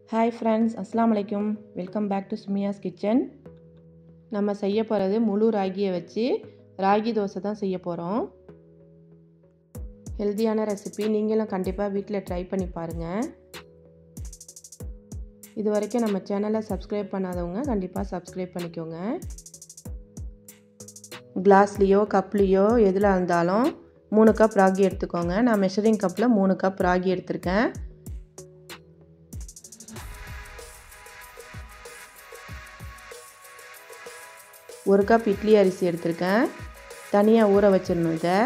hi friends அஸ்ஸலாமு அலைக்கும் welcome back to Sumiya's kitchen நம்ம செய்ய போகிறது முழு ராகியை வச்சு ராகி தோசை தான் செய்ய போகிறோம் ஹெல்த்தியான ரெசிபி நீங்களும் கண்டிப்பாக வீட்டில் ட்ரை பண்ணி பாருங்கள் இது வரைக்கும் நம்ம சேனலை சப்ஸ்கிரைப் பண்ணாதவங்க கண்டிப்பாக சப்ஸ்கிரைப் பண்ணிக்கோங்க கிளாஸ்லேயோ கப்லேயோ எதில் இருந்தாலும் மூணு கப் ராகி எடுத்துக்கோங்க நான் மெஷரிங் கப்பில் மூணு கப் ராகி எடுத்திருக்கேன் ஒரு கப் இட்லி அரிசி எடுத்திருக்கேன் தனியாக ஊற வச்சிடணும் இதை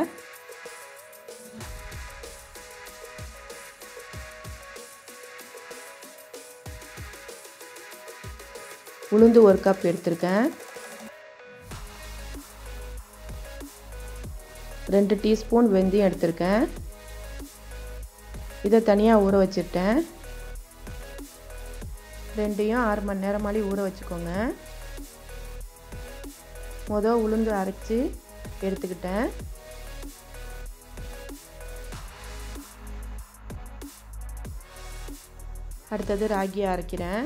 உளுந்து ஒரு கப் எடுத்திருக்கேன் ரெண்டு டீஸ்பூன் வெந்தயம் எடுத்திருக்கேன் இதை தனியாக ஊற வச்சுட்டேன் ரெண்டையும் ஆறு மணி நேரம் மாதிரி ஊற வச்சுக்கோங்க மொதல் உளுந்து அரைச்சி எடுத்துக்கிட்டேன் அடுத்தது ராகி அரைக்கிறேன்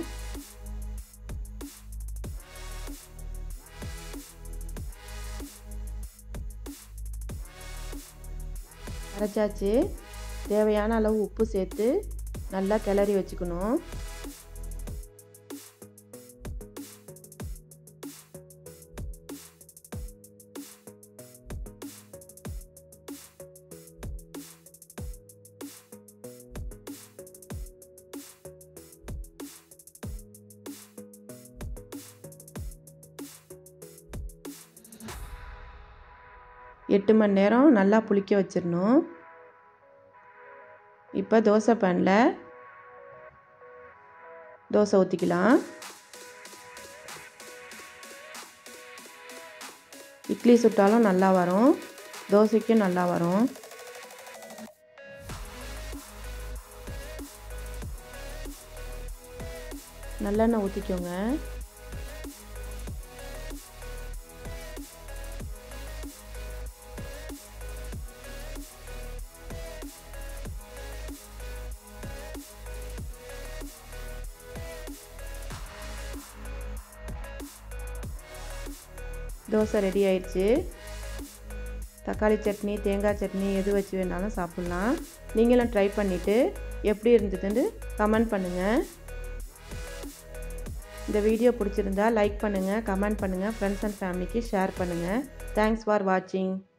அரைச்சாச்சு தேவையான அளவு உப்பு சேர்த்து நல்லா கிளறி வச்சுக்கணும் எட்டு மணி நேரம் நல்லா புளிக்க வச்சிடணும் இப்போ தோசை பேனில் தோசை ஊற்றிக்கலாம் இட்லி சுட்டாலும் நல்லா வரும் தோசைக்கும் நல்லா வரும் நல்லெண்ணெய் ஊற்றிக்கோங்க தோசை ரெடி ஆயிடுச்சு தக்காளி சட்னி தேங்காய் சட்னி எது வச்சு வேணாலும் சாப்பிட்லாம் நீங்களும் ட்ரை பண்ணிவிட்டு எப்படி இருந்ததுன்னு கமெண்ட் பண்ணுங்கள் இந்த வீடியோ பிடிச்சிருந்தா லைக் பண்ணுங்கள் கமெண்ட் பண்ணுங்கள் ஃப்ரெண்ட்ஸ் அண்ட் ஃபேமிலிக்கு ஷேர் பண்ணுங்கள் தேங்க்ஸ் ஃபார் வாட்சிங்